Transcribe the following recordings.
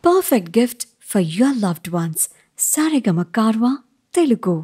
perfect gift for your loved ones. Sarigama Karwa, Telugu.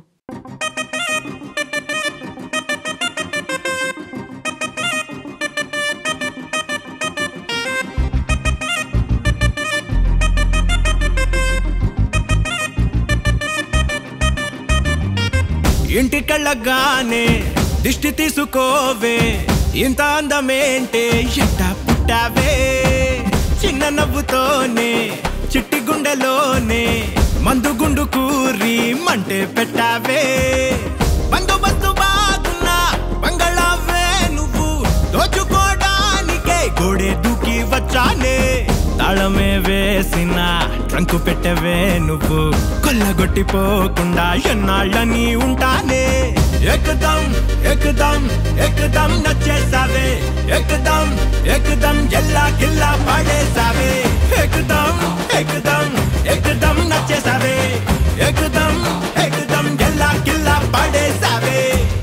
ఇంటికెళ్ళగానే దిష్టి తీసుకోవే ఇంత అందమేంటే ఎట్ట పుట్టావే చిన్న నవ్వుతోనే చిట్టి గుండెలోనే మందు గుండు కూరి మంటే పెట్టావే బందోబస్తు బాగున్నా బంగళావే నువ్వు దోచుకోడానికే గోడే దూకి వచ్చానే తాళమే వేసిన ట్రంకు పెట్టవే నువ్వు కొల్లగొట్టిపోకుండా ఎన్నాళ్ళని ఉంటానే ఎక్కదం ఎక్కదం ఎక్కదం నచ్చేసావే ఎక్కదం ఎక్కదం ఎల్లా గిల్లా పాడేసావే ఎక్కదం ఎక్కదం ఎక్కదం నచ్చేసావే ఎక్కదం ఎక్కదం ఎల్లా గిల్లా పాడేసావే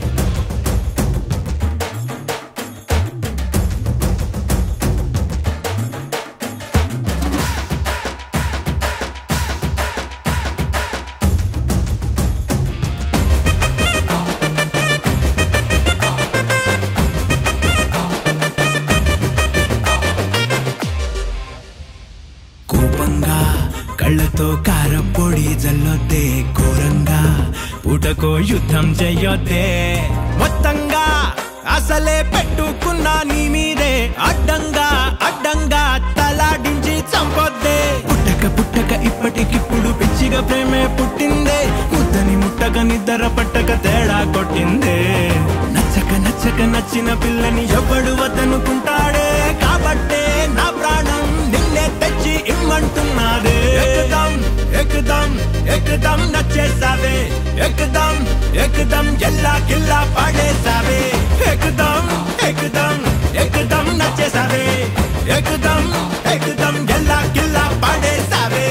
కోపంగా కళ్ళతో కారపొడి జల్లొద్దే ఘోరంగా పూటకో యుద్ధం చెయ్యొద్దే మొత్తంగా అసలే పెట్టుకున్నా నీ మీదే అడ్డంగా అడ్డంగా తలాడించి చంపొద్దే పుట్టక పుట్టక ఇప్పటికిప్పుడు పిచ్చిగా ప్రేమే పుట్టిందే ముద్దని ముట్టక నిద్ర పట్టక తేడా కొట్టిందే నచ్చక నచ్చక నచ్చిన పిల్లని ఎవడు వద్దనుకుంటాడే కాబట్టే నా ప్రాణం నిన్నే తెచ్చి ఇమ్మంటున్నాదే ఎక్కదం ఎక్కదం ఎక్కదం నచ్చేసావే ఎక్కదం ఎక్కదం ఎల్లా కిల్లా పాడేసావే ఎక్కదం ఎక్కదం ఎక్కదం నచ్చేసావే ఎక్కదం ఎక్కదం ఎల్లా కిల్లా పాడేసావే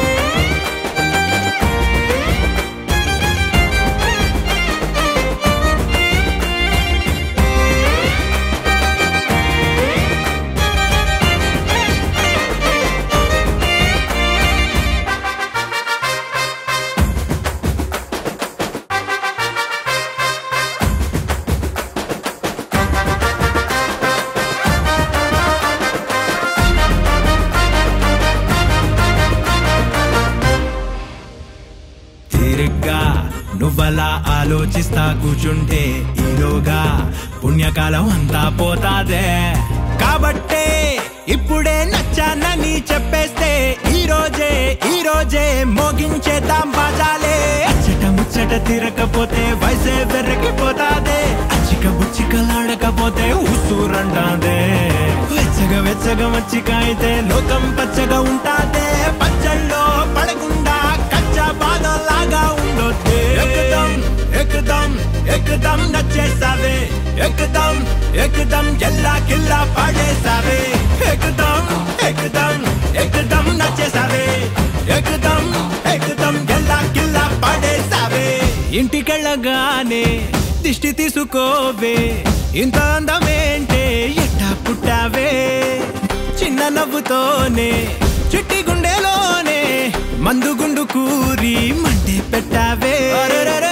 తీరిగ్గా నువ్వలా ఆలోచిస్తా కూర్చుంటే ఈలోగా పుణ్యకాలం అంతా పోతాదే కాబట్టే ఇప్పుడే నచ్చానని చెప్పేస్తే ఈ రోజే ఈ రోజే మోగించేద్దాం బాజాలే అచ్చట ముచ్చట తీరకపోతే వయసే వెర్రకిపోతాదే అచ్చిక బుచ్చికలాడకపోతే ఉసూరంటాదే వెచ్చగా వెచ్చగా మచ్చిక అయితే లోకం పచ్చగా ఉంటాదే పచ్చళ్ళలో పడకుండా కచ్చా బాధలాగా ఉండొద్దే ఎక్కదం ఎక్కదం ఎక్కదం నచ్చేసావే ఎక్కదం ఎక్కదం ఎల్లా కిల్లా పాడేసావే ఎక్కదం ఎక్కదం ఎక్కదం నచ్చేసావే ఎక్కదం ఎక్కదం ఎల్లా కిల్లా పాడేసావే ఇంటికెళ్ళగానే దిష్టి తీసుకోవే ఇంత అందమేంటే ఎట్టా పుట్టావే చిన్న నవ్వుతోనే చిట్టి గుండెలోనే మందు గుండు కూరి మంటే పెట్టావే అరెరెరె